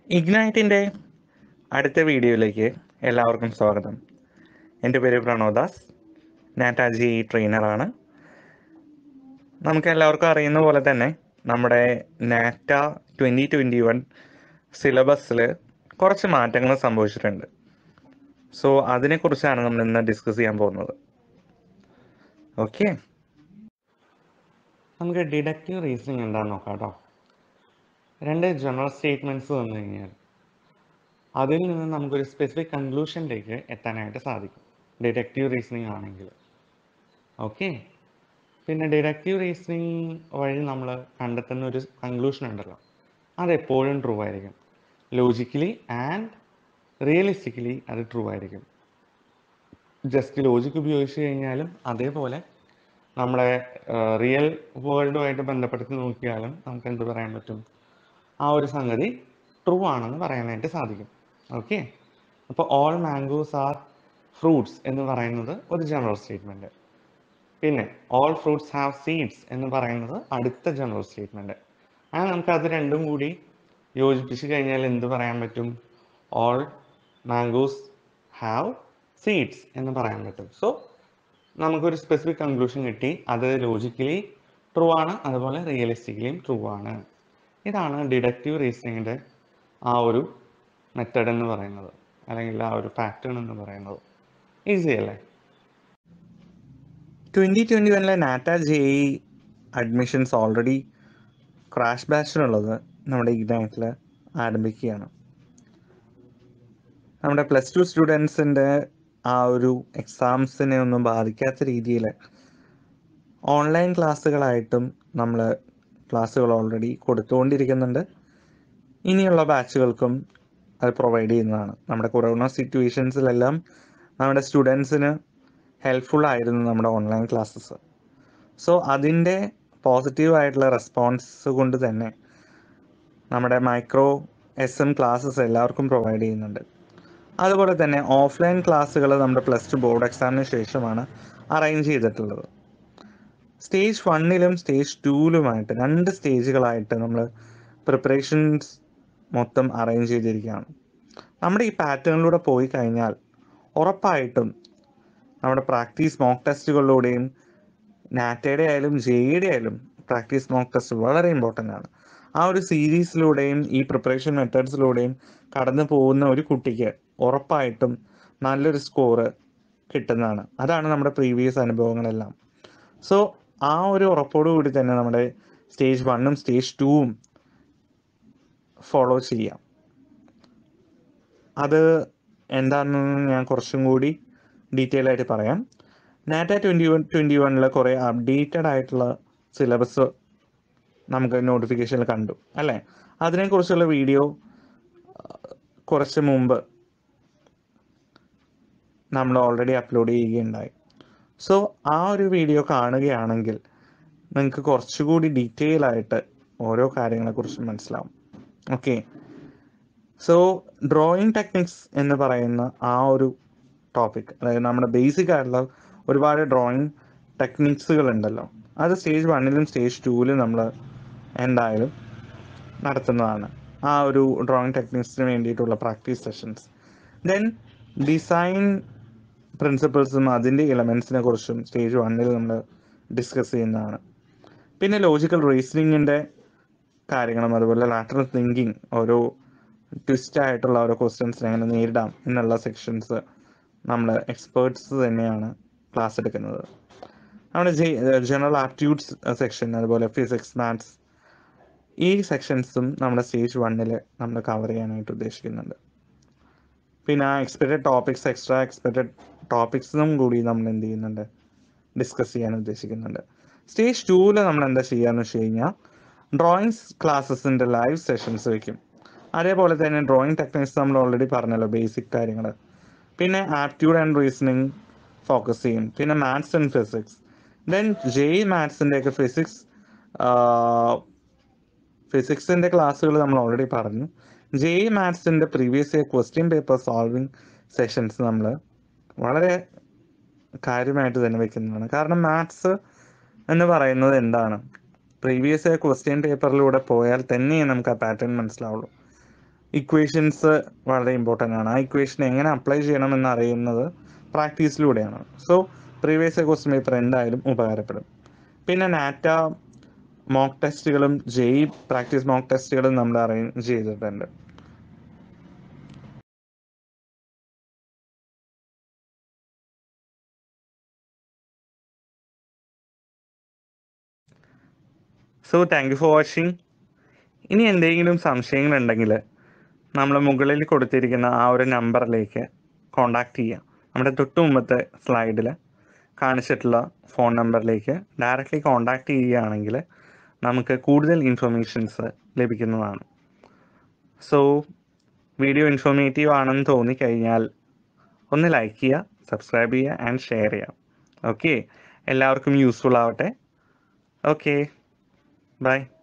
ഇഗ്നൈറ്റിൻ്റെ അടുത്ത വീഡിയോയിലേക്ക് എല്ലാവർക്കും സ്വാഗതം എൻ്റെ പേര് പ്രണോദാസ് നാറ്റാജി ട്രെയിനറാണ് നമുക്ക് എല്ലാവർക്കും അറിയുന്ന പോലെ തന്നെ നമ്മുടെ നാറ്റ ട്വൻ്റി ട്വൻ്റി വൺ സിലബസിൽ കുറച്ച് മാറ്റങ്ങൾ സംഭവിച്ചിട്ടുണ്ട് സോ അതിനെക്കുറിച്ചാണ് നമ്മൾ ഇന്ന് ഡിസ്കസ് ചെയ്യാൻ പോകുന്നത് ഓക്കെ നമുക്ക് ഡിഡക്റ്റീവ് റീസണിങ് എന്താണെന്ന് നോക്കാം കേട്ടോ രണ്ട് ജനറൽ സ്റ്റേറ്റ്മെൻറ്റ്സ് വന്നു കഴിഞ്ഞാൽ അതിൽ നിന്ന് നമുക്കൊരു സ്പെസിഫിക് കൺക്ലൂഷനിലേക്ക് എത്താനായിട്ട് സാധിക്കും ഡിഡക്റ്റീവ് റീസണിങ് ആണെങ്കിൽ ഓക്കെ പിന്നെ ഡിഡക്റ്റീവ് റീസണിങ് വഴി നമ്മൾ കണ്ടെത്തുന്ന ഒരു കൺക്ലൂഷൻ ഉണ്ടല്ലോ അത് എപ്പോഴും ട്രൂ ആയിരിക്കും ലോജിക്കലി ആൻഡ് റിയലിസ്റ്റിക്കലി അത് ട്രൂ ആയിരിക്കും ജസ്റ്റ് ലോജിക്ക് ഉപയോഗിച്ച് കഴിഞ്ഞാലും അതേപോലെ നമ്മുടെ റിയൽ വേൾഡുമായിട്ട് ബന്ധപ്പെടുത്തി നോക്കിയാലും നമുക്ക് എന്ത് പറയാൻ പറ്റും ആ ഒരു സംഗതി ട്രൂ ആണെന്ന് പറയാനായിട്ട് സാധിക്കും ഓക്കെ അപ്പോൾ ഓൾ മാംഗോസ് ആർ ഫ്രൂട്ട്സ് എന്ന് പറയുന്നത് ഒരു ജനറൽ സ്റ്റേറ്റ്മെൻറ്റ് പിന്നെ ഓൾ ഫ്രൂട്ട്സ് ഹാവ് സീഡ്സ് എന്ന് പറയുന്നത് അടുത്ത ജനറൽ സ്റ്റേറ്റ്മെൻറ്റ് അങ്ങനെ നമുക്ക് അത് രണ്ടും കൂടി യോജിപ്പിച്ച് കഴിഞ്ഞാൽ എന്ത് പറയാൻ പറ്റും ഓൾ മാംഗോസ് ഹാവ് സീഡ്സ് എന്ന് പറയാൻ പറ്റും സോ നമുക്കൊരു സ്പെസിഫിക് കൺക്ലൂഷൻ കിട്ടി അത് ലോജിക്കലി ട്രൂ ആണ് അതുപോലെ റിയലിസ്റ്റിക്കലിയും ട്രൂ ആണ് ഇതാണ് ഡിഡക്റ്റീവ് റീസണിങ്ങിൻ്റെ ആ ഒരു മെത്തഡ് എന്ന് പറയുന്നത് അല്ലെങ്കിൽ ആ ഒരു പാറ്റേൺ എന്ന് പറയുന്നത് ഈസി അല്ലേ ട്വൻ്റി ട്വൻ്റി വണ്ണിലെ NATA JEE admissions already crash ബാച്ചിനുള്ളത് നമ്മുടെ ഇഗ്നൈറ്റിൽ ആരംഭിക്കുകയാണ് നമ്മുടെ പ്ലസ് ടു സ്റ്റുഡൻസിൻ്റെ ആ ഒരു എക്സാംസിനെ ഒന്നും ബാധിക്കാത്ത രീതിയിൽ ഓൺലൈൻ ക്ലാസ്സുകളായിട്ടും നമ്മൾ ക്ലാസ്സുകൾ ഓൾറെഡി കൊടുത്തുകൊണ്ടിരിക്കുന്നുണ്ട് ഇനിയുള്ള ബാച്ചുകൾക്കും അത് പ്രൊവൈഡ് ചെയ്യുന്നതാണ് നമ്മുടെ കൊറോണ സിറ്റുവേഷൻസിലെല്ലാം നമ്മുടെ സ്റ്റുഡൻസിന് ഹെൽപ്ഫുൾ ആയിരുന്നു നമ്മുടെ ഓൺലൈൻ ക്ലാസ്സസ് സോ അതിൻ്റെ പോസിറ്റീവായിട്ടുള്ള റെസ്പോൺസ് കൊണ്ട് തന്നെ നമ്മുടെ മൈക്രോ എസ് എം ക്ലാസ്സസ് എല്ലാവർക്കും പ്രൊവൈഡ് ചെയ്യുന്നുണ്ട് അതുപോലെ തന്നെ ഓഫ്ലൈൻ ക്ലാസ്സുകൾ നമ്മുടെ പ്ലസ് ടു ബോർഡ് എക്സാമിന് ശേഷമാണ് അറേഞ്ച് ചെയ്തിട്ടുള്ളത് സ്റ്റേജ് വണ്ണിലും സ്റ്റേജ് ടൂവിലുമായിട്ട് രണ്ട് സ്റ്റേജുകളായിട്ട് നമ്മൾ പ്രിപ്പറേഷൻസ് മൊത്തം അറേഞ്ച് ചെയ്തിരിക്കുകയാണ് നമ്മുടെ ഈ പാറ്റേണിലൂടെ പോയി കഴിഞ്ഞാൽ ഉറപ്പായിട്ടും നമ്മുടെ പ്രാക്ടീസ് മോക്ക് ടെസ്റ്റുകളിലൂടെയും നാറ്റയുടെ ആയാലും ജെയുടെ ആയാലും പ്രാക്ടീസ് മോക്ക് ടെസ്റ്റ് വളരെ ഇമ്പോർട്ടൻ്റ് ആണ് ആ ഒരു സീരീസിലൂടെയും ഈ പ്രിപ്പറേഷൻ മെത്തേഡ്സിലൂടെയും കടന്നു പോകുന്ന ഒരു കുട്ടിക്ക് ഉറപ്പായിട്ടും നല്ലൊരു സ്കോറ് കിട്ടുന്നതാണ് അതാണ് നമ്മുടെ പ്രീവിയസ് അനുഭവങ്ങളെല്ലാം സോ ആ ഒരു ഉറപ്പോടു കൂടി തന്നെ നമ്മുടെ സ്റ്റേജ് വണ്ണും സ്റ്റേജ് ടൂവും ഫോളോ ചെയ്യാം അത് എന്താണെന്ന് ഞാൻ കുറച്ചും കൂടി ഡീറ്റെയിൽ ആയിട്ട് പറയാം നാറ്റ ട്വൻറ്റി വൺ ട്വൻറ്റി വണ്ണിൽ കുറേ അപ്ഡേറ്റഡ് ആയിട്ടുള്ള സിലബസ് നമുക്ക് നോട്ടിഫിക്കേഷനിൽ കണ്ടു അല്ലേ അതിനെക്കുറിച്ചുള്ള വീഡിയോ കുറച്ച് മുമ്പ് നമ്മൾ ഓൾറെഡി അപ്ലോഡ് ചെയ്യുകയുണ്ടായി സോ ആ ഒരു വീഡിയോ കാണുകയാണെങ്കിൽ നിങ്ങൾക്ക് കുറച്ചുകൂടി ഡീറ്റെയിൽ ആയിട്ട് ഓരോ കാര്യങ്ങളെക്കുറിച്ചും മനസ്സിലാവും ഓക്കെ സോ ഡ്രോയിങ് ടെക്നിക്സ് എന്ന് പറയുന്ന ആ ഒരു ടോപ്പിക് അതായത് നമ്മുടെ ബേസിക് ആയിട്ടുള്ള ഒരുപാട് ഡ്രോയിങ് ടെക്നിക്സുകൾ ഉണ്ടല്ലോ അത് സ്റ്റേജ് വണ്ണിലും സ്റ്റേജ് ടൂവിലും നമ്മൾ എന്തായാലും നടത്തുന്നതാണ് ആ ഒരു ഡ്രോയിങ് ടെക്നിക്സിന് വേണ്ടിയിട്ടുള്ള പ്രാക്ടീസ് സെഷൻസ് ദെൻ ഡിസൈൻ പ്രിൻസിപ്പിൾസും അതിൻ്റെ ഇലമെൻസിനെ കുറിച്ചും സ്റ്റേജ് വണ്ണിൽ നമ്മൾ ഡിസ്കസ് ചെയ്യുന്നതാണ് പിന്നെ ലോജിക്കൽ റീസണിങ്ങിൻ്റെ കാര്യങ്ങളും അതുപോലെ ലാറ്ററൽ തിങ്കിങ് ഓരോ ട്വിസ്റ്റ് ആയിട്ടുള്ള ഓരോ ക്വസ്റ്റ്യൻസിനെ എങ്ങനെ നേരിടാം എന്നുള്ള സെക്ഷൻസ് നമ്മൾ എക്സ്പേർട്സ് തന്നെയാണ് ക്ലാസ് എടുക്കുന്നത് നമ്മുടെ ജനറൽ ആപ്റ്റ്യൂഡ്സ് സെക്ഷൻ അതുപോലെ ഫിസിക്സ് മാത്സ് ഈ സെക്ഷൻസും നമ്മുടെ സ്റ്റേജ് വണ്ണിൽ നമ്മൾ കവർ ചെയ്യാനായിട്ട് ഉദ്ദേശിക്കുന്നുണ്ട് പിന്നെ എക്സ്പെക്റ്റഡ് ടോപ്പിക്സ് എക്സ്ട്രാ എക്സ്പെക്റ്റഡ് ടോപ്പിക്സും കൂടി നമ്മൾ എന്ത് ചെയ്യുന്നുണ്ട് ഡിസ്കസ് ചെയ്യാൻ ഉദ്ദേശിക്കുന്നുണ്ട് സ്റ്റേജ് ടൂവിൽ നമ്മൾ എന്താ ചെയ്യാന്ന് വെച്ച് കഴിഞ്ഞാൽ ഡ്രോയിങ്സ് ക്ലാസ്സസിൻ്റെ ലൈവ് സെഷൻസ് വെക്കും അതേപോലെ തന്നെ ഡ്രോയിങ് ടെക്നിക്സ് നമ്മൾ ഓൾറെഡി പറഞ്ഞല്ലോ ബേസിക് കാര്യങ്ങൾ പിന്നെ ആപ്റ്റ്യൂഡ് ആൻഡ് റീസണിങ് ഫോക്കസ് ചെയ്യും പിന്നെ maths and physics then JEE മാത്സിൻ്റെ ഒക്കെ ഫിസിക്സ് ഫിസിക്സിൻ്റെ ക്ലാസ്സുകൾ നമ്മൾ ഓൾറെഡി പറഞ്ഞു ജെ മാത്സിൻ്റെ previous year question paper solving sessions നമ്മൾ വളരെ കാര്യമായിട്ട് തന്നെ വെക്കുന്നതാണ് കാരണം മാത്സ് എന്ന് പറയുന്നത് എന്താണ് പ്രീവിയസ് ഇയർ ക്വസ്റ്റ്യൻ പേപ്പറിലൂടെ പോയാൽ തന്നെ നമുക്ക് ആ പാറ്റേൺ മനസ്സിലാവുള്ളൂ ഇക്വേഷൻസ് വളരെ ഇമ്പോർട്ടൻ്റ് ആണ് ആ ഇക്വേഷൻ എങ്ങനെ അപ്ലൈ ചെയ്യണമെന്ന് അറിയുന്നത് പ്രാക്ടീസിലൂടെയാണ് സോ പ്രീവിയസ് ക്വസ്റ്റ്യൻ പേപ്പർ എന്തായാലും ഉപകാരപ്പെടും പിന്നെ നാറ്റ മോക്ക് ടെസ്റ്റുകളും ജെയ് പ്രാക്ടീസ് മോക്ക് ടെസ്റ്റുകളും നമ്മൾ അറേഞ്ച് ചെയ്തിട്ടുണ്ട് so thank you for watching ഇനി എന്തെങ്കിലും സംശയങ്ങളുണ്ടെങ്കിൽ നമ്മൾ മുകളിൽ കൊടുത്തിരിക്കുന്ന ആ ഒരു നമ്പറിലേക്ക് കോണ്ടാക്ട് ചെയ്യാം നമ്മുടെ തൊട്ട് മുമ്പത്തെ സ്ലൈഡിൽ കാണിച്ചിട്ടുള്ള ഫോൺ നമ്പറിലേക്ക് ഡയറക്റ്റ്ലി കോണ്ടാക്ട് ചെയ്യുകയാണെങ്കിൽ നമുക്ക് കൂടുതൽ ഇൻഫർമേഷൻസ് ലഭിക്കുന്നതാണ് സോ വീഡിയോ ഇൻഫോർമേറ്റീവ് ആണെന്ന് തോന്നിക്കഴിഞ്ഞാൽ ഒന്ന് ലൈക്ക് ചെയ്യുക സബ്സ്ക്രൈബ് ചെയ്യുക ആൻഡ് ഷെയർ ചെയ്യുക ഓക്കെ എല്ലാവർക്കും യൂസ്ഫുൾ ആവട്ടെ ഓക്കെ ബൈ